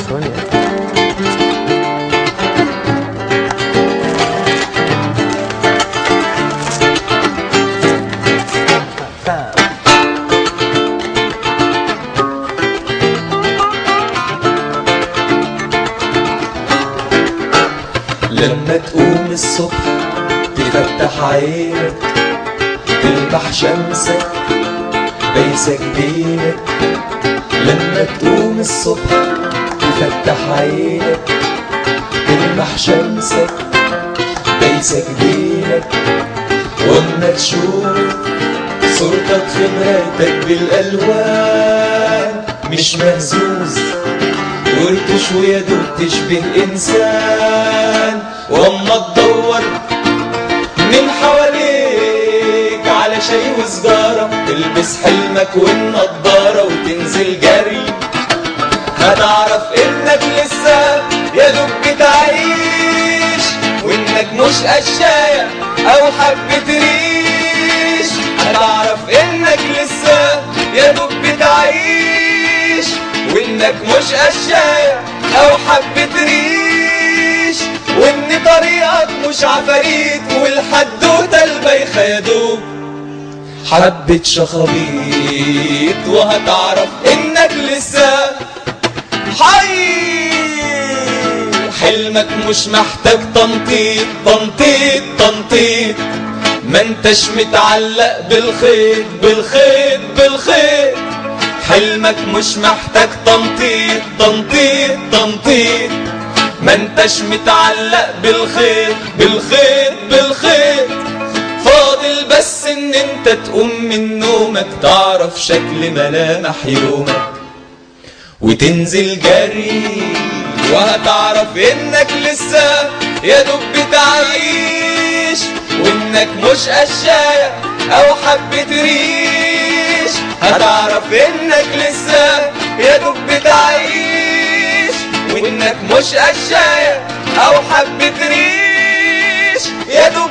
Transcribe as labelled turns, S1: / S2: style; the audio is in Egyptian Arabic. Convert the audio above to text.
S1: سونيا
S2: لما تقوم الصبح تفتح عينك تلمح شمسك بيسك دينك لما تقوم الصبح تفتح عينك تلمح شمسك بيسك دينك واما تشوف صورتك في مرايتك بالالوان مش مهزوز ورتش ويا دوب تشبه انسان واما تدور من حواليك على شاي وسجارة تلبس حلمك والنضارة وتنزل جري هتعرف انك لسه يا دوب بتعيش وانك مش قشاية او حبة ريش هتعرف انك لسه يا دوب بتعيش وانك مش قشاية او حبة ريش وان طريقك مش عفاريت والحدوتة البايخة يا دوب حبة شخابيط وهتعرف انك لسه حي حلمك مش محتاج تنطيط تنطيط تنطيط ما انتش متعلق بالخيط بالخيط بالخيط حلمك مش محتاج تنطيط تنطيط تنطيط ما انتش متعلق بالخيط بالخيط بالخيط فاضل بس ان انت تقوم من نومك تعرف شكل ملامح يومك وتنزل جري وهتعرف انك لسه يا دوب بتعيش وانك مش قشاية او حبة ريش هتعرف انك لسه يا دوب بتعيش وانك مش قشاية او حبة ريش يا دوب